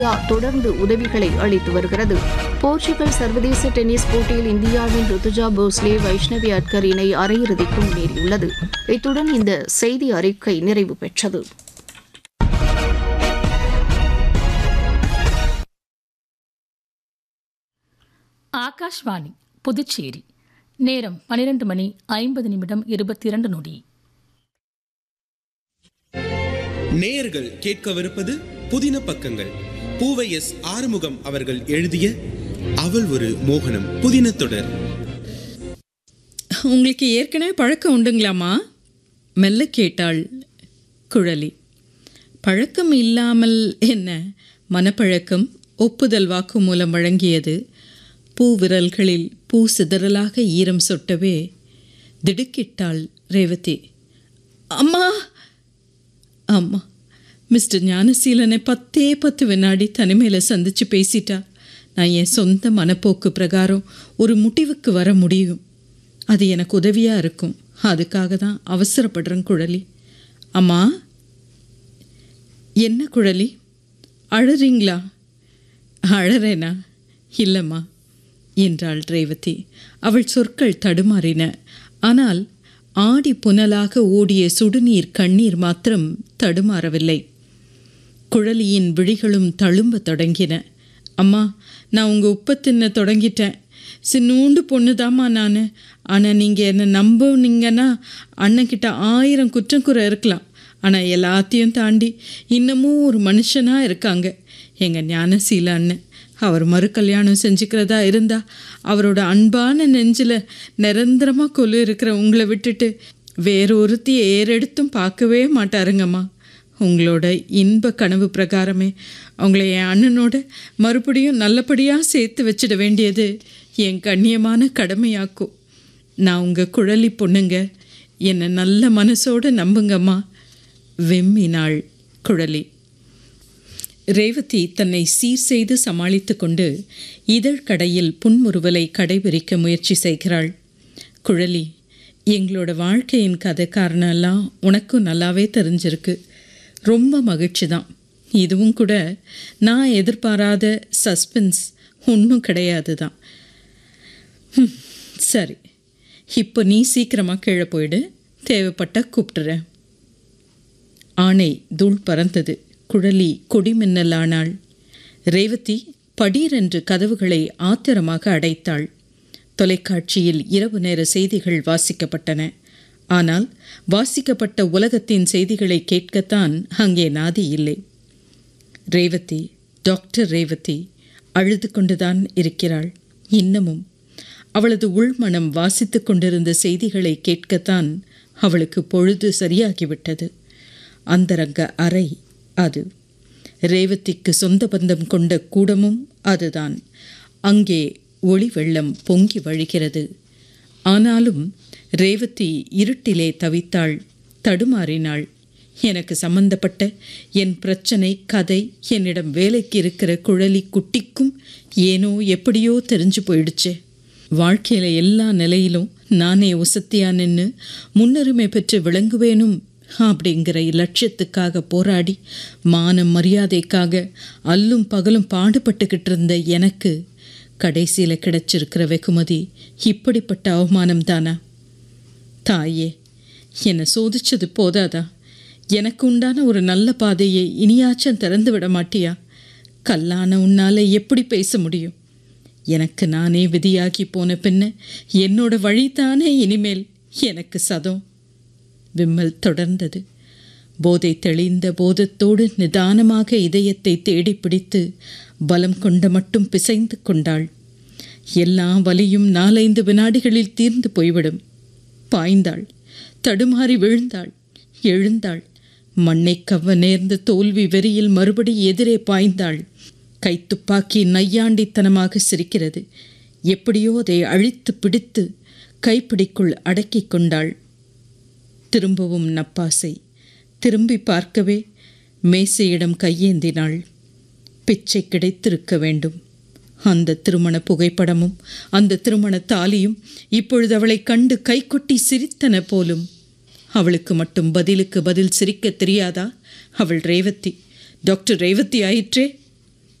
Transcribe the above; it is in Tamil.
இந்தியா தொடர்ந்து உதவிகளை அளித்து வருகிறது போர்ச்சுகல் சர்வதேச டென்னிஸ் போட்டியில் இந்தியாவின் ருத்துஜா போஸ்லே வைஷ்ணவி அட்கர் இணை அரையிறுதிக்கு முன்னேறியுள்ளது இத்துடன் இந்த செய்தி அறிக்கை நிறைவு பெற்றது ஆகாஷ்வாணி புதுச்சேரி நேரம் பனிரெண்டு மணி ஐம்பது நிமிடம் இருபத்தி இரண்டு நொடி நேயர்கள் கேட்கவிருப்பது புதின பக்கங்கள் பூவை எஸ் ஆறுமுகம் அவர்கள் எழுதிய அவள் ஒரு மோகனம் புதின தொடர் உங்களுக்கு ஏற்கனவே பழக்கம் உண்டுங்களாமா மெல்ல கேட்டாள் குழலி பழக்கம் இல்லாமல் என்ன மனப்பழக்கம் ஒப்புதல் வாக்கு மூலம் வழங்கியது பூ விரல்களில் பூ சிதறலாக ஈரம் சொட்டவே திடுக்கிட்டாள் ரேவதி அம்மா அம்மா மிஸ்டர் ஞானசீலனை பத்தே பத்து வினாடி தனிமையில் சந்திச்சு பேசிட்டா நான் என் சொந்த மனப்போக்கு பிரகாரம் ஒரு முடிவுக்கு வர முடியும் அது எனக்கு உதவியாக இருக்கும் அதுக்காக தான் அவசரப்படுறேன் குழலி அம்மா என்ன குழலி அழறீங்களா அழறேனா இல்லைம்மா என்றாள் ரேவதி அவள் சொற்கள் தடுமாறின ஆனால் ஆடி புனலாக ஓடிய சுடுநீர் கண்ணீர் மாத்திரம் தடுமாறவில்லை குழலியின் விழிகளும் தழும்ப தொடங்கின அம்மா நான் உங்கள் உப்பை தின்ன தொடங்கிட்டேன் சின்னூண்டு பொண்ணுதாம்மா நான் ஆனால் நீங்கள் என்னை நம்புனீங்கன்னா அண்ணன்கிட்ட ஆயிரம் குற்றங்குறை இருக்கலாம் ஆனால் எல்லாத்தையும் தாண்டி இன்னமும் ஒரு மனுஷனாக இருக்காங்க எங்கள் ஞானசீல அண்ணன் அவர் மறு கல்யாணம் செஞ்சுக்கிறதா இருந்தா அவரோட அன்பான நெஞ்சில் நிரந்தரமாக கொலு இருக்கிற உங்களை விட்டுட்டு வேறொருத்தியை ஏறெடுத்தும் பார்க்கவே மாட்டாருங்கம்மா உங்களோட இன்ப கனவு பிரகாரமே அவங்கள என் அண்ணனோட மறுபடியும் நல்லபடியாக சேர்த்து வச்சிட வேண்டியது என் கண்ணியமான கடமையாக்கும் நான் உங்கள் குழலி பொண்ணுங்க என்னை நல்ல மனசோட நம்புங்கம்மா வெம்மினாள் குழலி ரேவதி தன்னை சீர் செய்து சமாளித்து கொண்டு இதழ் கடையில் புன்முறுவலை கடைபிடிக்க முயற்சி செய்கிறாள் குழலி எங்களோட வாழ்க்கையின் கதை காரணம்லாம் உனக்கும் நல்லாவே தெரிஞ்சிருக்கு ரொம்ப மகிழ்ச்சி தான் இதுவும் கூட நான் எதிர்பாராத சஸ்பென்ஸ் ஒன்றும் கிடையாது தான் ஹம், சரி இப்போ நீ சீக்கிரமாக கீழே போயிடு தேவைப்பட்ட கூப்பிட்டுறேன் ஆணை தூள் பறந்தது குழலி கொடிமின்னலானாள் ரேவதி படீரென்று கதவுகளை ஆத்திரமாக அடைத்தாள் தொலைக்காட்சியில் இரவு நேர செய்திகள் வாசிக்கப்பட்டன ஆனால் வாசிக்கப்பட்ட உலகத்தின் செய்திகளை கேட்கத்தான் அங்கே நாதி இல்லை ரேவதி டாக்டர் ரேவதி அழுது கொண்டுதான் இருக்கிறாள் இன்னமும் அவளது உள்மனம் வாசித்துக் கொண்டிருந்த செய்திகளை கேட்கத்தான் அவளுக்கு பொழுது சரியாகிவிட்டது அந்தரங்க அறை அது ரேவதிக்கு சொந்த பந்தம் கொண்ட கூடமும் அதுதான் அங்கே ஒளி வெள்ளம் பொங்கி வழிகிறது ஆனாலும் ரேவதி இருட்டிலே தவித்தாள் தடுமாறினாள் எனக்கு சம்பந்தப்பட்ட என் பிரச்சனை கதை என்னிடம் வேலைக்கு இருக்கிற குழலி குட்டிக்கும் ஏனோ எப்படியோ தெரிஞ்சு போயிடுச்சே வாழ்க்கையில எல்லா நிலையிலும் நானே உசத்தியா நின்று முன்னுரிமை பெற்று விளங்குவேனும் அப்படிங்கிற லட்சியத்துக்காக போராடி மானம் மரியாதைக்காக அல்லும் பகலும் பாடுபட்டுக்கிட்டு இருந்த எனக்கு கடைசியில் கிடைச்சிருக்கிற வெகுமதி இப்படிப்பட்ட அவமானம் தானா தாயே என்னை சோதிச்சது போதாதா எனக்கு உண்டான ஒரு நல்ல பாதையை இனியாச்சும் திறந்து விட மாட்டியா கல்லான உன்னால எப்படி பேச முடியும் எனக்கு நானே விதியாகி போன பின்ன என்னோட வழிதானே இனிமேல் எனக்கு சதம் விம்மல் தொடர்ந்தது போதை தெளிந்த போதத்தோடு நிதானமாக இதயத்தை தேடி பிடித்து பலம் கொண்ட மட்டும் பிசைந்து கொண்டாள் எல்லா வலியும் நாலைந்து வினாடிகளில் தீர்ந்து போய்விடும் பாய்ந்தாள் தடுமாறி விழுந்தாள் எழுந்தாள் மண்ணை கவ்வ நேர்ந்த தோல்வி வெறியில் மறுபடி எதிரே பாய்ந்தாள் கைத்துப்பாக்கி நையாண்டித்தனமாக சிரிக்கிறது எப்படியோ அதை அழித்து பிடித்து கைப்பிடிக்குள் அடக்கிக் கொண்டாள் திரும்பவும் நப்பாசை திரும்பி பார்க்கவே மேசையிடம் கையேந்தினாள் பிச்சை கிடைத்திருக்க வேண்டும் அந்த திருமண புகைப்படமும் அந்த திருமண தாலியும் இப்பொழுது அவளை கண்டு கைகொட்டி சிரித்தன போலும் அவளுக்கு மட்டும் பதிலுக்கு பதில் சிரிக்க தெரியாதா அவள் ரேவதி டாக்டர் ரேவதி ஆயிற்றே